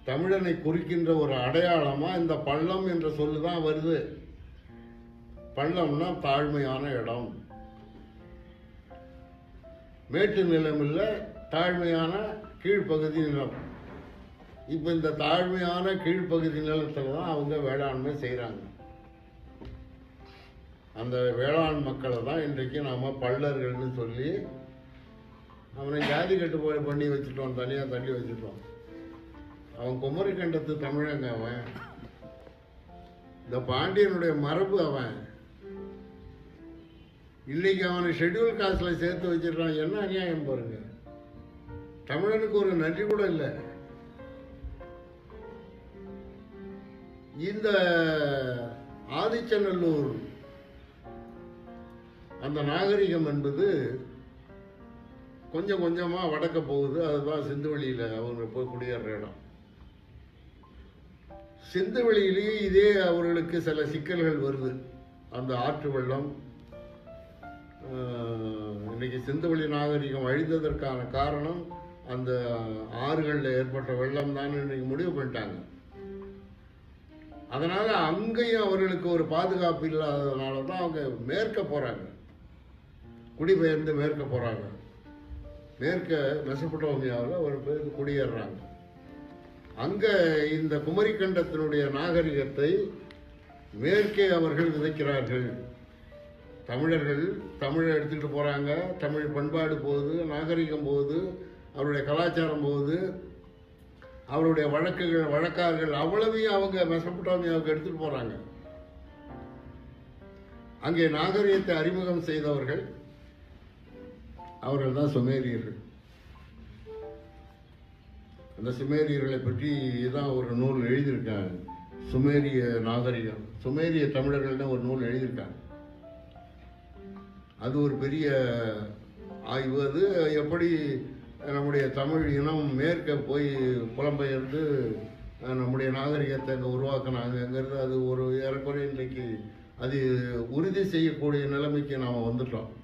தமிழனை குறிக்கின்ற ஒரு அடையாளமா இந்த பள்ளம் என்ற சொல்லு தான் வருது பள்ளம்னா தாழ்மையான இடம் மேட்டு நிலம் இல்ல தாழ்மையான கீழ்ப்பகுதி நிலம் இப்போ இந்த தாழ்மையான கீழ்ப்பகுதி நிலத்துல தான் அவங்க வேளாண்மை செய்கிறாங்க அந்த வேளாண் மக்களை தான் இன்றைக்கு நாம பள்ளர்கள்னு சொல்லி அவனை ஜாதி கட்டுப்பாடு பண்ணி வச்சுட்டோம் தனியாக தள்ளி வச்சுட்டோம் அவன் குமரி கண்டத்து தமிழங்க அவன் இந்த பாண்டியனுடைய மரபு அவன் இன்னைக்கு அவனை ஷெட்யூல் காஸ்ட்ல சேர்த்து வச்சிருக்கான் என்ன அநியாயம் பாருங்க தமிழனுக்கு ஒரு நன்றி கூட இல்லை இந்த ஆதிச்சநல்லூர் அந்த நாகரிகம் என்பது கொஞ்சம் கொஞ்சமா வடக்க போகுது அதுதான் சிந்துவெளியில அவங்க போய் குடியேற இடம் சிந்துவெளியிலேயே இதே அவர்களுக்கு சில சிக்கல்கள் வருது அந்த ஆற்று வெள்ளம் ஆஹ், இன்னைக்கு சிந்துவெளி நாகரிகம் அழிந்ததற்கான காரணம் அந்த ஆறுகளில் ஏற்பட்ட வெள்ளம் தான் இன்னைக்கு முடிவு பண்ணிட்டாங்க அதனால அங்கேயும் அவர்களுக்கு ஒரு பாதுகாப்பு இல்லாததுனால தான் அவங்க மேற்க போறாங்க குடிபெயர்ந்து மேற்க போறாங்க மேற்க மெசபடோமியாவில் ஒரு பேர் குடியேறுறாங்க அங்க இந்த குமரிக்கண்டத்தினுடைய நாகரிகத்தை மேற்கே அவர்கள் விதைக்கிறார்கள் தமிழர்கள் தமிழை எடுத்துக்கிட்டு போறாங்க தமிழ் பண்பாடு போகுது நாகரிகம் போகுது அவருடைய கலாச்சாரம் போகுது அவருடைய வழக்குகள் வழக்கார்கள் அவ்வளவையும் அவங்க மெசபடோமியாவுக்கு எடுத்துட்டு போறாங்க அங்கே நாகரிகத்தை அறிமுகம் செய்தவர்கள் அவர்கள் தான் சுமேரியர்கள் அந்த சுமேரியர்களை பற்றி தான் ஒரு நூல் எழுதியிருக்காங்க சுமேரிய நாகரிகம் சுமேரிய தமிழர்கள்னு ஒரு நூல் எழுதியிருக்காங்க அது ஒரு பெரிய ஆய்வு அது எப்படி நம்முடைய தமிழ் இனம் மேற்க போய் புலம்பெயர்ந்து அஹ், நம்முடைய நாகரிகத்தை அங்கே உருவாக்குனாங்கங்கிறது அது ஒரு ஏறக்குறைய இன்றைக்கு அது உறுதி செய்யக்கூடிய நிலைமைக்கு நாம் வந்துட்டோம்